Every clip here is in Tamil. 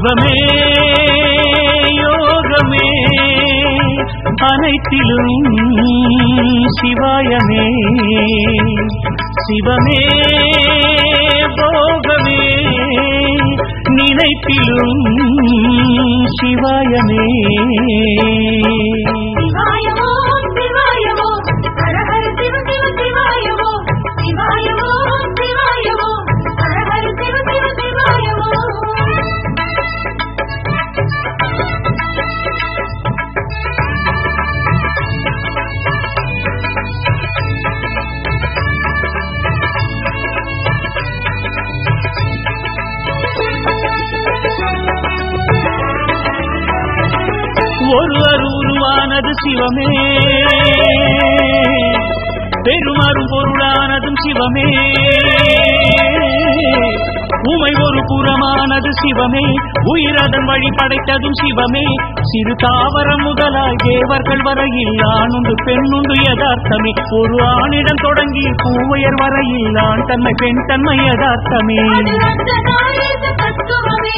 சிவமே யோகமே அனைத்திலும் சிவாயமே சிவமே போகமே நினைப்பிலும் சிவாயமே சிவாயவோ சிவாயவோ ஹர ஹர சிவ சிவ சிவாயவோ சிவாயவோ சிவாயவோ ஹர ஹர சிவ சிவ சிவாயவோ ஒருவர் உருவானது சிவமே பெருமரும் பொருளானதும் சிவமே உமை ஒரு புறமானது சிவமே உயிரதன் வழி படைத்ததும் சிவமே சிறு தாவரம் முதலாய் தேவர்கள் வரையில் ஆணுண்டு பெண்ணுண்டு யதார்த்தமே ஒரு ஆணிடம் தொடங்கி பூவையர் வரையில் ஆண் தன்மை பெண் தன்மை யதார்த்தமே அது அந்த நாயக தத்துவமே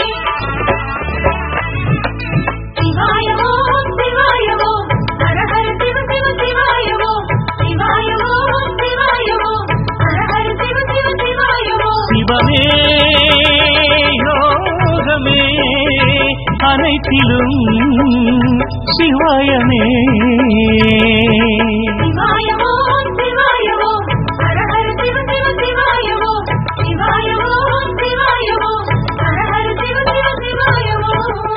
சிவாயவோ சிவாயவோ ஹர ஹர சிவ சிவ சிவாயவோ சிவாயவோ சிவாயவோ ஹர ஹர சிவ சிவ சிவாயவோ சிவமே யோகமே அனைத்திலும் சிவாயமே சிவாயவோ சிவாயவோ ஹர ஹர சிவ சிவ சிவாயவோ சிவாயவோ சிவாயவோ ஹர ஹர சிவ சிவ சிவாயவோ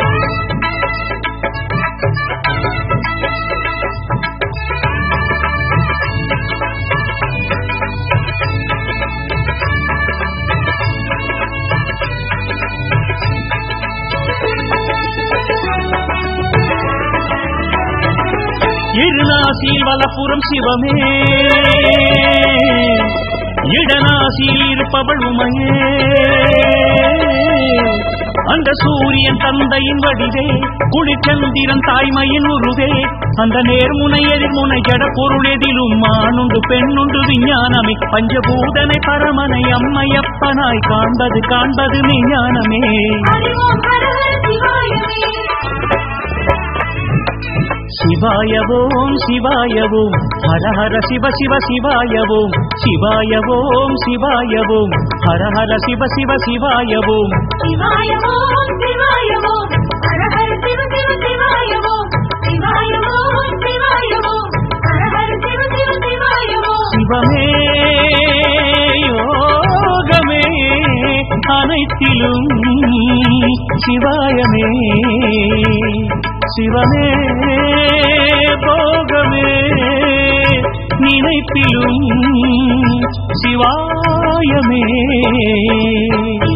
இருநாசியில் வலப்புறம் சிவமே இடநாசியில் இருப்பவள் உமையே அந்த சூரியன் தந்தையின் வடிவே குளிர்ச்சந்திரன் தாய்மையின் உருவே அந்த நேர்முனை எதிர்முனை ஜட பொருள் எதிலும் மானுண்டு பெண்ணுண்டு விஞ்ஞானமே பஞ்சபூதனை பரமனை அம்மையப்பனாய் காண்பது காண்பது விஞ்ஞானமே அறிவோம் ஹர ஹர சிவாயமே சிவாயவோம் சிவாயவோம் ஹர ஹர சிவ சிவ சிவாயவோம் சிவாயவோம் சிவாயவோம் ஹர ஹர சிவ சிவ சிவாயவோம் சிவாயவோ சிவாயவோ ஹர ஹர சிவ சிவ சிவாயவோ சிவாயவோ சிவாயவோ ஹர ஹர சிவ சிவ சிவாயவோ சிவமே யோகமே அனைத்திலும் சிவாயமே சிவமே போகமே நினைப்பிலும் சிவாயமே